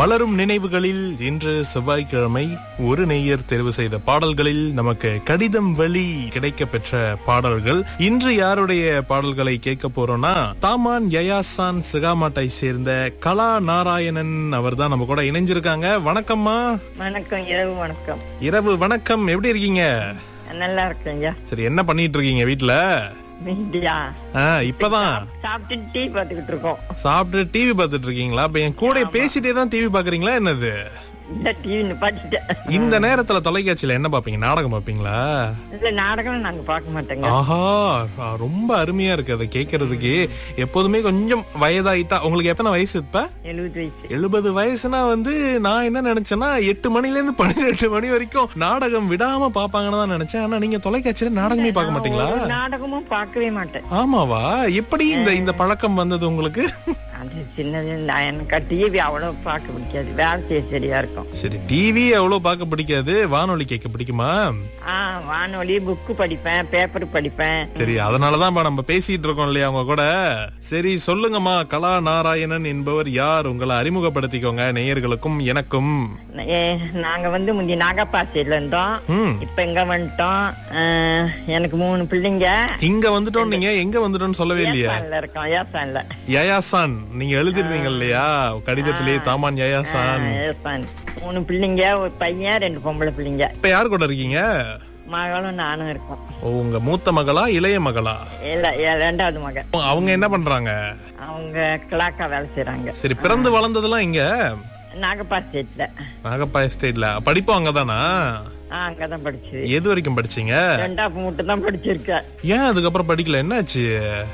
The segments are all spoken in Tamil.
மலரும் நினைவுகளில் இன்று செவ்வாய்க்கிழமை ஒரு நேயர் தேர்வு செய்த பாடல்களில் நமக்கு கடிதம் வழி கிடைக்க பெற்ற பாடல்கள் இன்று யாருடைய பாடல்களை கேட்க போறோம்னா தாமான் யயாசான் சிகாமாட்டை சேர்ந்த கலா நாராயணன் அவர் தான் நம்ம கூட இணைஞ்சிருக்காங்க வணக்கம்மா வணக்கம் இரவு வணக்கம் இரவு வணக்கம் எப்படி இருக்கீங்க நல்லா இருக்கேங்க சரி என்ன பண்ணிட்டு இருக்கீங்க வீட்ல மீண்டியா ஆ, இப்பதான் சாப்பிட்டு டீ பார்த்துக்கிட்டு இருக்கோம் சாப்பிட்டு டிவி பார்த்துட்டு இருக்கீங்களா இப்ப என் கூட பேசிட்டே தான் டிவி பாக்குறீங்களா என்னது இந்த டிவி நிப்பாட்டிட்டேன் இந்த நேரத்துல தொலைக்காட்சியில என்ன பாப்பீங்க நாடகம் பாப்பீங்களா இல்ல நாடகம் நாங்க பார்க்க மாட்டோங்க ஆஹா ஆ, ரொம்ப அருமையா இருக்கு அதை கேக்குறதுக்கு எப்போதுமே கொஞ்சம் வயதாயிட்டா உங்களுக்கு எத்தனை வயசு இப்ப எழுபது வயசு எழுபது வயசுனா வந்து நான் என்ன நினைச்சேன்னா எட்டு மணில இருந்து பன்னிரெண்டு மணி வரைக்கும் நாடகம் விடாம பாப்பாங்கன்னு தான் நினைச்சேன் ஆனா நீங்க தொலைக்காட்சியில நாடகமே பார்க்க மாட்டீங்களா ஒரு நாடகமும் பார்க்கவே மாட்டேன் ஆமாவா எப்படி இந்த இந்த பழக்கம் வந்தது உங்களுக்கு அது சின்னது நான் எனக்கு டிவி அவ்வளவு பார்க்க பிடிக்காது வேலை செய்ய சரியா இருக்கும் சரி டிவி அவ்வளவு பார்க்க பிடிக்காது வானொலி கேட்க பிடிக்குமா ஆ வானொலி புக்கு படிப்பேன் பேப்பர் படிப்பேன் சரி அதனாலதான் இப்ப நம்ம பேசிட்டு இருக்கோம் இல்லையா அவங்க கூட சரி சொல்லுங்கம்மா கலா நாராயணன் என்பவர் யார் உங்களை அறிமுகப்படுத்திக்கோங்க நேயர்களுக்கும் எனக்கும் ஏ, நாங்க வந்து முந்தி நாகப்பாசையில இருந்தோம் ம் இப்ப இங்க வந்துட்டோம் ஆ, எனக்கு மூணு பிள்ளைங்க இங்க வந்துட்டோம் நீங்க எங்க வந்துட்டோம்னு சொல்லவே இல்லையா ஏசான்ல இருக்கோம் ஏசான்ல யயாசான் நீங்க எழுதிருந்தீங்க இல்லையா கடிதத்திலேயே தாமான் யயாசான் ஏசான் மூணு பிள்ளைங்க ஒரு பையன் ரெண்டு பொம்பளை பிள்ளைங்க இப்ப யார் கூட இருக்கீங்க மகளும் நானும் இருக்கோம் ஓ, உங்க மூத்த மகளா இளைய மகளா இல்ல ஏ- ரெண்டாவது மகன் ஓ, அவங்க என்ன பண்றாங்க அவங்க கிளாக்கா வேலை செய்யறாங்க சரி பிறந்து வளர்ந்ததெல்லாம் இங்க நாகப்பாசேட்ல நாகப்பா எஸ்டேட்ல படிப்போம் அங்கதானா அங்கதான் படிச்சது எது வரைக்கும் படிச்சீங்க ரெண்டாப்பு மட்டும் தான் படிச்சிருக்கேன் ஏன் அதுக்கப்புறம் படிக்கல என்னாச்சு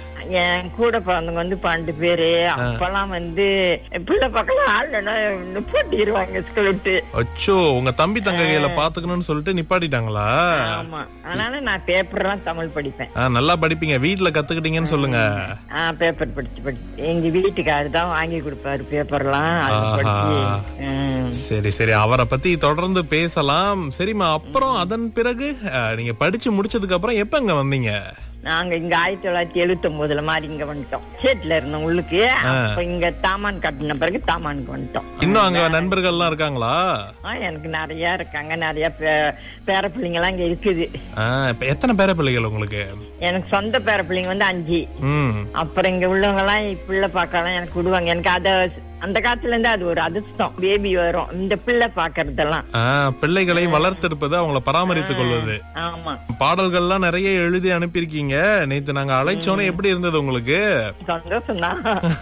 என் கூட பிறந்தவங்க வந்து பன்னெண்டு பேரு அப்பெல்லாம் வந்து பிள்ளை பக்கம் ஆள்னா நிப்பாட்டிடுவாங்க ஸ்கூல் விட்டு அச்சோ உங்க தம்பி தங்கைகளை பாத்துக்கணும்னு சொல்லிட்டு நிப்பாட்டிட்டாங்களா ஆமா அதனால நான் பேப்பர் எல்லாம் தமிழ் படிப்பேன் ஆ, நல்லா படிப்பீங்க வீட்ல கத்துக்கிட்டீங்கன்னு சொல்லுங்க ஆ பேப்பர் படிச்சு படிச்சு எங்க வீட்டுக்காரர் தான் வாங்கி கொடுப்பாரு பேப்பர்லாம் அது ஆஹா. படிச்சு ம். சரி சரி அவரை பத்தி தொடர்ந்து பேசலாம் சரிம்மா அப்புறம் அதன் பிறகு ஆ, நீங்க படிச்சு முடிச்சதுக்கு அப்புறம் எப்ப இங்க வந்தீங்க நாங்க இங்க ஆயிரத்தி தொள்ளாயிரத்தி எழுபத்தி ஒன்பதுல மாதிரி இங்க வந்துட்டோம் சேட்ல இருந்தோம் உள்ளுக்கு அப்ப இங்க தாமான் கட்டின பிறகு தாமானுக்கு வந்துட்டோம் இன்னும் அங்க நண்பர்கள்லாம் இருக்காங்களா ஆ, எனக்கு நிறைய இருக்காங்க நிறைய பே- பேர பிள்ளைங்க எல்லாம் இங்க இருக்குது ஆ, இப்ப எத்தனை பேர பிள்ளைகள் உங்களுக்கு எனக்கு சொந்த பேர பிள்ளைங்க வந்து அஞ்சு ம் அப்புறம் இங்க உள்ளவங்க எல்லாம் பிள்ளை பார்க்கலாம் எனக்கு விடுவாங்க எனக்கு அத அந்த காலத்துல இருந்து அது ஒரு அதிர்ஷ்டம் பேபி வரும் இந்த பிள்ளை பாக்குறதெல்லாம் ஆ, பிள்ளைகளை வளர்த்தெடுப்பது அவங்கள பராமரித்துக் கொள்வது ஆமா பாடல்கள்லாம் நிறைய எழுதி அனுப்பியிருக்கீங்க நேத்து நாங்க அழைச்சோன்னே எப்படி இருந்தது உங்களுக்கு சந்தோஷம் தான்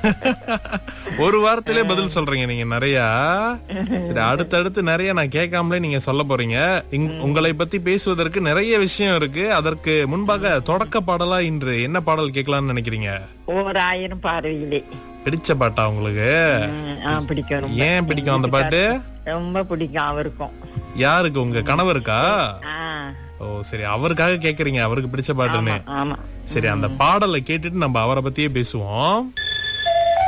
ஒரு வாரத்திலே பதில் சொல்றீங்க நீங்க நிறைய சரி அடுத்தடுத்து நிறைய நான் கேட்காமலே நீங்க சொல்ல போறீங்க இங்- உங்களை பத்தி பேசுவதற்கு நிறைய விஷயம் இருக்கு அதற்கு முன்பாக தொடக்க பாடலா இன்று என்ன பாடல் கேட்கலாம்னு நினைக்கிறீங்க ஓர் ஆயிரம் பார்வையிலே பிடிச்ச பாட்டா உங்களுக்கு ம், ஆ, பிடிக்கும் ரொம்ப. ஏன் பிடிக்கும் அந்த பாட்டு ரொம்ப பிடிக்கும் அவருக்கும் யாருக்கு உங்க கணவருக்கா ஆ, ஓ சரி அவருக்காக கேக்குறீங்க அவருக்கு பிடிச்ச பாட்டுன்னு ஆமா சரி அந்த பாடலை கேட்டுட்டு நம்ம அவரை பத்தியே பேசுவோம்